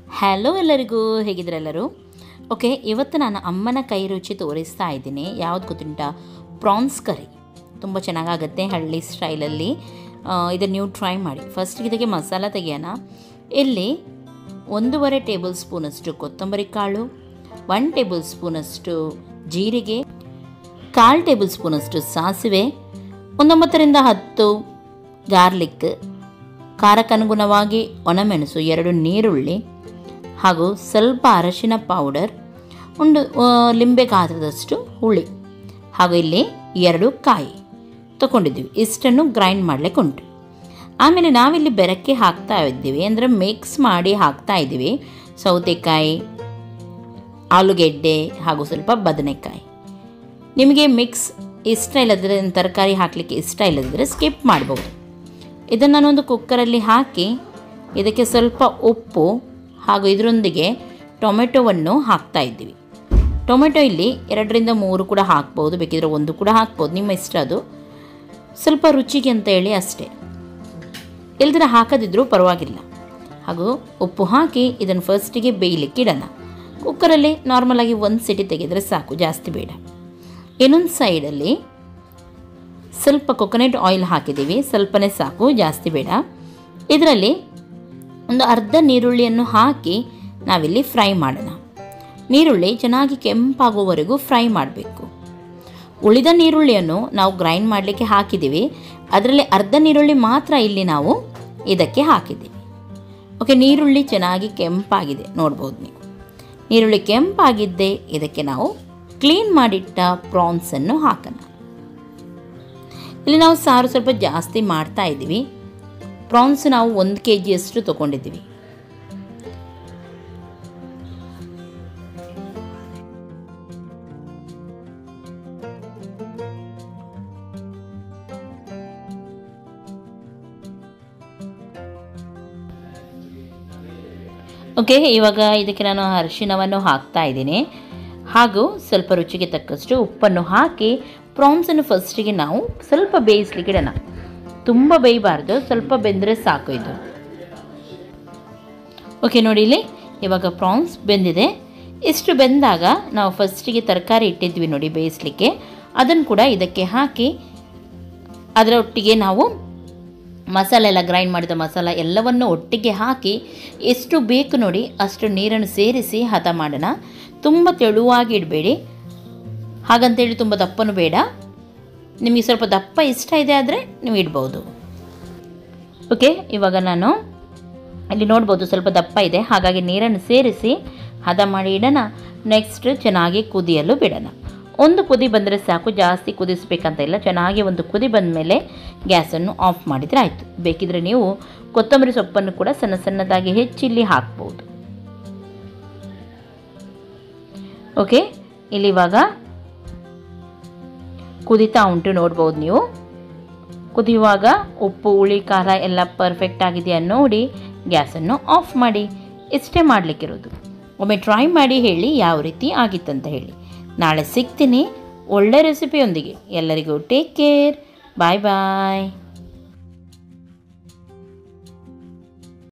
hello ಎಲ್ಲರಿಗೂ ಹೇಗಿದ್ರೆಲ್ಲರೂ okay ಇವತ್ತು ನಾನು ಅಮ್ಮನ ಕೈ ರುಚಿ ತೋರಿಸ್ತಾ ಇದ್ದೀನಿ ಯಾವ್ದು ಗೊತ್ತುಂಟ ಪ್ರಾನ್ಸ್ ಕರಿ ತುಂಬ ಚೆನ್ನಾಗಾಗುತ್ತೆ ಹಳ್ಳಿ ಸ್ಟೈಲಲ್ಲಿ ಇದನ್ನು ನೀವು ಟ್ರೈ ಮಾಡಿ ಫಸ್ಟಿಗೆ ಇದಕ್ಕೆ ಮಸಾಲ ತೆಗಿಯೋಣ ಇಲ್ಲಿ ಒಂದೂವರೆ ಟೇಬಲ್ ಸ್ಪೂನಷ್ಟು ಕೊತ್ತಂಬರಿ ಕಾಳು ಒನ್ ಟೇಬಲ್ ಸ್ಪೂನಷ್ಟು ಜೀರಿಗೆ ಕಾಲು ಟೇಬಲ್ ಸ್ಪೂನಷ್ಟು ಸಾಸಿವೆ ಒಂದೊಂಬತ್ತರಿಂದ ಹತ್ತು ಗಾರ್ಲಿಕ್ ಖಾರಕ್ಕನುಗುಣವಾಗಿ ಒಣಮೆಣಸು ಎರಡು ನೀರುಳ್ಳಿ ಹಾಗೂ ಸ್ವಲ್ಪ ಅರಶಿನ ಪೌಡರ್ ಒಂದು ಆ, ಲಿಂಬೆ ಗಾತ್ರದಷ್ಟು ಹುಳಿ ಹಾಗೂ ಇಲ್ಲಿ ಎರಡು ಕಾಯಿ ತಗೊಂಡಿದ್ದೀವಿ ಇಷ್ಟನ್ನು ಗ್ರೈಂಡ್ ಮಾಡಲಿಕ್ಕೆ ಉಂಟು ಆಮೇಲೆ ನಾವಿಲ್ಲಿ ಬೆರಕ್ಕೆ ಹಾಕ್ತಾ ಇದ್ದೀವಿ ಅಂದರೆ ಮಿಕ್ಸ್ ಮಾಡಿ ಹಾಕ್ತಾ ಇದ್ದೀವಿ ಸೌತೆಕಾಯಿ ಆಲೂಗೆಡ್ಡೆ ಹಾಗೂ ಸ್ವಲ್ಪ ಬದನೆಕಾಯಿ ನಿಮಗೆ ಮಿಕ್ಸ್ ಇಷ್ಟ ಇಲ್ಲದ್ರೆ ತರಕಾರಿ ಹಾಕಲಿಕ್ಕೆ ಇಷ್ಟ ಇಲ್ಲದಿದ್ದರೆ ಸ್ಕಿಪ್ ಮಾಡ್ಬೋದು ಇದನ್ನು ನಾನೊಂದು ಕುಕ್ಕರಲ್ಲಿ ಹಾಕಿ ಇದಕ್ಕೆ ಸ್ವಲ್ಪ ಉಪ್ಪು ಹಾಗೂ ಇದರೊಂದಿಗೆ ಟೊಮೆಟೊವನ್ನು ಹಾಕ್ತಾ ಇದ್ದೀವಿ ಟೊಮೆಟೊ ಇಲ್ಲಿ ಎರಡರಿಂದ ಮೂರು ಕೂಡ ಹಾಕ್ಬೋದು ಬೇಕಿದ್ರೆ ಒಂದು ಕೂಡ ಹಾಕ್ಬೋದು ನಿಮ್ಮ ಇಷ್ಟ ಅದು ಸ್ವಲ್ಪ ರುಚಿಗೆ ಅಂತ ಹೇಳಿ ಅಷ್ಟೇ ಇಲ್ದಿರ ಹಾಕದಿದ್ರೂ ಪರವಾಗಿಲ್ಲ ಹಾಗೂ ಉಪ್ಪು ಹಾಕಿ ಇದನ್ನು ಫಸ್ಟಿಗೆ ಬೇಯಲಿಕ್ಕೆ ಇಡೋಣ ಕುಕ್ಕರಲ್ಲಿ ನಾರ್ಮಲಾಗಿ ಒಂದು ಸಿಟಿ ತೆಗೆದರೆ ಸಾಕು ಜಾಸ್ತಿ ಬೇಡ ಇನ್ನೊಂದು ಸೈಡಲ್ಲಿ ಸ್ವಲ್ಪ ಕೊಕೊನೆಟ್ ಆಯಿಲ್ ಹಾಕಿದ್ದೀವಿ ಸ್ವಲ್ಪನೇ ಸಾಕು ಜಾಸ್ತಿ ಬೇಡ ಇದರಲ್ಲಿ ಒಂದು ಅರ್ಧ ನೀರುಳ್ಳಿಯನ್ನು ಹಾಕಿ ನಾವಿಲ್ಲಿ ಫ್ರೈ ಮಾಡೋಣ ನೀರುಳ್ಳಿ ಚೆನ್ನಾಗಿ ಕೆಂಪಾಗುವವರೆಗೂ ಫ್ರೈ ಮಾಡಬೇಕು ಉಳಿದ ನೀರುಳ್ಳಿಯನ್ನು ನಾವು ಗ್ರೈಂಡ್ ಮಾಡಲಿಕ್ಕೆ ಹಾಕಿದ್ದೀವಿ ಅದರಲ್ಲಿ ಅರ್ಧ ನೀರುಳ್ಳಿ ಮಾತ್ರ ಇಲ್ಲಿ ನಾವು ಇದಕ್ಕೆ ಹಾಕಿದ್ದೀವಿ ಓಕೆ ನೀರುಳ್ಳಿ ಚೆನ್ನಾಗಿ ಕೆಂಪಾಗಿದೆ ನೋಡ್ಬೋದು ನೀವು ನೀರುಳ್ಳಿ ಕೆಂಪಾಗಿದ್ದೇ ಇದಕ್ಕೆ ನಾವು ಕ್ಲೀನ್ ಮಾಡಿಟ್ಟ ಪ್ರಾನ್ಸನ್ನು ಹಾಕೋಣ ಇಲ್ಲಿ ನಾವು ಸಾರು ಸ್ವಲ್ಪ ಜಾಸ್ತಿ ಮಾಡ್ತಾ ಇದ್ದೀವಿ ಪ್ರಾನ್ಸ್ ನಾವು ಒಂದು ಕೆ ಜಿಯಷ್ಟು ತೊಗೊಂಡಿದ್ದೀವಿ ಓಕೆ ಇವಾಗ ಇದಕ್ಕೆ ನಾನು ಅರಿಶಿಣವನ್ನು ಹಾಕ್ತಾ ಇದ್ದೀನಿ ಹಾಗೂ ಸ್ವಲ್ಪ ರುಚಿಗೆ ತಕ್ಕಷ್ಟು ಉಪ್ಪನ್ನು ಹಾಕಿ ಪ್ರಾನ್ಸನ್ನು ಫಸ್ಟಿಗೆ ನಾವು ಸ್ವಲ್ಪ ಬೇಯಿಸ್ಲಿಕ್ಕೆ ಇಡೋಣ ತುಂಬ ಬೇಯಬಾರ್ದು ಸ್ವಲ್ಪ ಬೆಂದರೆ ಸಾಕು ಇದು ಓಕೆ ನೋಡಿ ಇಲ್ಲಿ ಇವಾಗ ಪ್ರಾನ್ಸ್ ಬೆಂದಿದೆ ಇಷ್ಟು ಬೆಂದಾಗ ನಾವು ಫಸ್ಟಿಗೆ ತರಕಾರಿ ಇಟ್ಟಿದ್ವಿ ನೋಡಿ ಬೇಯಿಸ್ಲಿಕ್ಕೆ ಅದನ್ನು ಕೂಡ ಇದಕ್ಕೆ ಹಾಕಿ ಅದರ ಒಟ್ಟಿಗೆ ನಾವು ಮಸಾಲೆ ಎಲ್ಲ ಗ್ರೈಂಡ್ ಮಾಡಿದ ಮಸಾಲ ಎಲ್ಲವನ್ನು ಒಟ್ಟಿಗೆ ಹಾಕಿ ಎಷ್ಟು ಬೇಕು ನೋಡಿ ಅಷ್ಟು ನೀರನ್ನು ಸೇರಿಸಿ ಹದ ಮಾಡೋಣ ತುಂಬ ತೆಳುವಾಗಿ ಇಡಬೇಡಿ ಹಾಗಂತೇಳಿ ತುಂಬ ದಪ್ಪನೂ ಬೇಡ ನಿಮಗೆ ಸ್ವಲ್ಪ ದಪ್ಪ ಇಷ್ಟ ಇದೆ ಆದರೆ ನೀವು ಇಡ್ಬೋದು ಓಕೆ ಇವಾಗ ನಾನು ಇಲ್ಲಿ ನೋಡ್ಬೋದು ಸ್ವಲ್ಪ ದಪ್ಪ ಇದೆ ಹಾಗಾಗಿ ನೀರನ್ನು ಸೇರಿಸಿ ಹದ ಮಾಡಿ ಇಡೋಣ ನೆಕ್ಸ್ಟ್ ಚೆನ್ನಾಗಿ ಕುದಿಯಲು ಬಿಡೋಣ ಒಂದು ಕುದಿ ಬಂದರೆ ಸಾಕು ಜಾಸ್ತಿ ಕುದಿಸ್ಬೇಕಂತ ಇಲ್ಲ ಚೆನ್ನಾಗಿ ಒಂದು ಕುದಿ ಬಂದ ಮೇಲೆ ಗ್ಯಾಸನ್ನು ಆಫ್ ಮಾಡಿದರೆ ಆಯಿತು ಬೇಕಿದ್ರೆ ನೀವು ಕೊತ್ತಂಬರಿ ಸೊಪ್ಪನ್ನು ಕೂಡ ಸಣ್ಣ ಸಣ್ಣದಾಗಿ ಹೆಚ್ಚಿಲ್ಲಿ ಹಾಕ್ಬೋದು ಓಕೆ ಇಲ್ಲಿ ಇವಾಗ ಕುದಿತಾ ಉಂಟು ನೋಡ್ಬೋದು ನೀವು ಕುದಿಯುವಾಗ ಉಪ್ಪು ಹುಳಿ ಖಾರ ಎಲ್ಲ ಪರ್ಫೆಕ್ಟ್ ಆಗಿದೆಯಾ ನೋಡಿ ಗ್ಯಾಸನ್ನು ಆಫ್ ಮಾಡಿ ಇಷ್ಟೇ ಮಾಡಲಿಕ್ಕಿರೋದು ಒಮ್ಮೆ ಟ್ರೈ ಮಾಡಿ ಹೇಳಿ ಯಾವ ರೀತಿ ಆಗಿತ್ತಂತ ಹೇಳಿ ನಾಳೆ ಸಿಗ್ತೀನಿ ಒಳ್ಳೆ ರೆಸಿಪಿಯೊಂದಿಗೆ ಎಲ್ಲರಿಗೂ ಟೇಕ್ ಕೇರ್ ಬಾಯ್ ಬಾಯ್